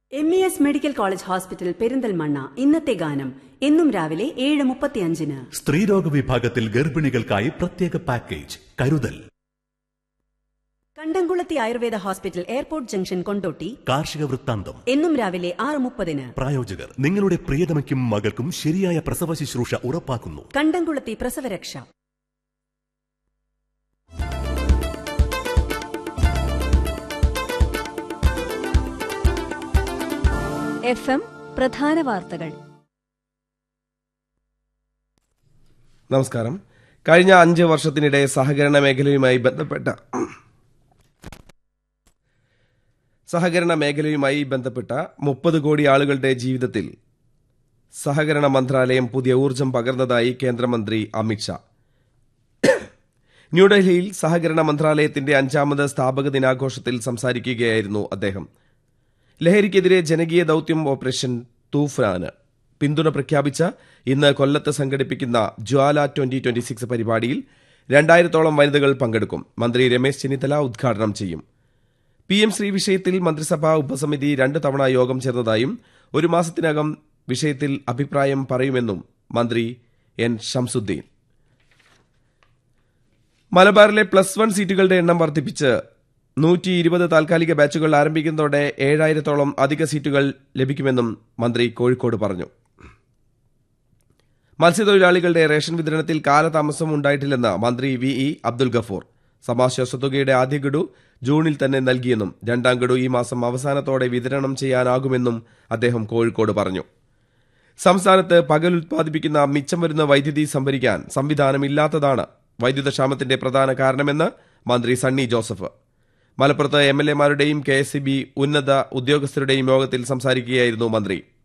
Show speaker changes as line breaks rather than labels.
M E S medical college hospital Perinthalmanna ഇന്നത്തെ ഗാനം എന്നും രാവിലെ ഏഴ് മുപ്പത്തിയഞ്ചിന്
സ്ത്രീരോഗ വിഭാഗത്തിൽ ഗർഭിണികൾക്കായി പ്രത്യേക പാക്കേജ് കരുതൽ
Kandamkulathi Ayurveda hospital airport junction Kondotty
കാർഷിക വൃത്താന്തം
എന്നും രാവിലെ ആറ് മുപ്പതിന്
പ്രായോജകർ നിങ്ങളുടെ പ്രിയതമയ്ക്കും മകൾക്കും ശരിയായ പ്രസവ ശുശ്രൂഷ ഉറപ്പാക്കുന്നു
കണ്ടംകുളത്തി പ്രസവരക്ഷ
എഫ് എം പ്രധാന വാർത്തകൾ
നമസ്കാരം കഴിഞ്ഞ അഞ്ച് വർഷത്തിനിടെ സഹകരണ മേഖലയുമായി ബന്ധപ്പെട്ട സഹകരണ മേഖലയുമായി ബന്ധപ്പെട്ട മുപ്പത് കോടി ആളുകളുടെ ജീവിതത്തിൽ സഹകരണ മന്ത്രാലയം പുതിയ ഊർജം പകർന്നതായി കേന്ദ്രമന്ത്രി അമിത്ഷാ ന്യൂഡൽഹിയിൽ സഹകരണ മന്ത്രാലയത്തിന്റെ അഞ്ചാമത് സ്ഥാപക ദിനാഘോഷത്തിൽ സംസാരിക്കുകയായിരുന്നു അദ്ദേഹം ലഹരിക്കെതിരെ ജനകീയ ദൌത്യം ഓപ്പറേഷൻ തൂഫാന് പിന്തുണ പ്രഖ്യാപിച്ച ഇന്ന് കൊല്ലത്ത് സംഘടിപ്പിക്കുന്ന ജ്വാല ട്വന്റി ട്വന്റി സിക്സ് പരിപാടിയിൽ രണ്ടായിരത്തോളം വനിതകൾ പങ്കെടുക്കും മന്ത്രി രമേശ് ചെന്നിത്തല ഉദ്ഘാടനം ചെയ്യും പി എം ശ്രീ വിഷയത്തിൽ മന്ത്രിസഭാ ഉപസമിതി രണ്ട് തവണ യോഗം ചേർന്നതായും ഒരു മാസത്തിനകം വിഷയത്തിൽ അഭിപ്രായം പറയുമെന്നും മന്ത്രി എൻ ഷംസുദ്ദീൻ മലബാറിലെ പ്ലസ് വൺ സീറ്റുകളുടെ എണ്ണം വർദ്ധിപ്പിച്ച് നൂറ്റി ഇരുപത് താൽക്കാലിക ബാച്ചുകൾ ആരംഭിക്കുന്നതോടെ ഏഴായിരത്തോളം അധിക സീറ്റുകൾ ലഭിക്കുമെന്നും മന്ത്രി കോഴിക്കോട് പറഞ്ഞു മത്സ്യത്തൊഴിലാളികളുടെ റേഷൻ വിതരണത്തിൽ കാലതാമസം ഉണ്ടായിട്ടില്ലെന്ന് മന്ത്രി വി ഇ അബ്ദുൽ ഗഫൂർ സമാശ്വാസ തുകയുടെ ആദ്യ ഗഡു ജൂണിൽ തന്നെ നൽകിയെന്നും രണ്ടാം ഗഡു ഈ മാസം അവസാനത്തോടെ വിതരണം ചെയ്യാനാകുമെന്നും അദ്ദേഹം കോഴിക്കോട് പറഞ്ഞു സംസ്ഥാനത്ത് പകൽ ഉത്പാദിപ്പിക്കുന്ന മിച്ചം വരുന്ന വൈദ്യുതി സംഭരിക്കാൻ സംവിധാനമില്ലാത്തതാണ് വൈദ്യുതക്ഷാമത്തിന്റെ പ്രധാന കാരണമെന്ന് മന്ത്രി സണ്ണി ജോസഫ് മലപ്പുറത്ത് എം എൽ എമാരുടെയും കെ എസ് സി ബി ഉന്നത ഉദ്യോഗസ്ഥരുടെയും യോഗത്തിൽ സംസാരിക്കുകയായിരുന്നു മന്ത്രി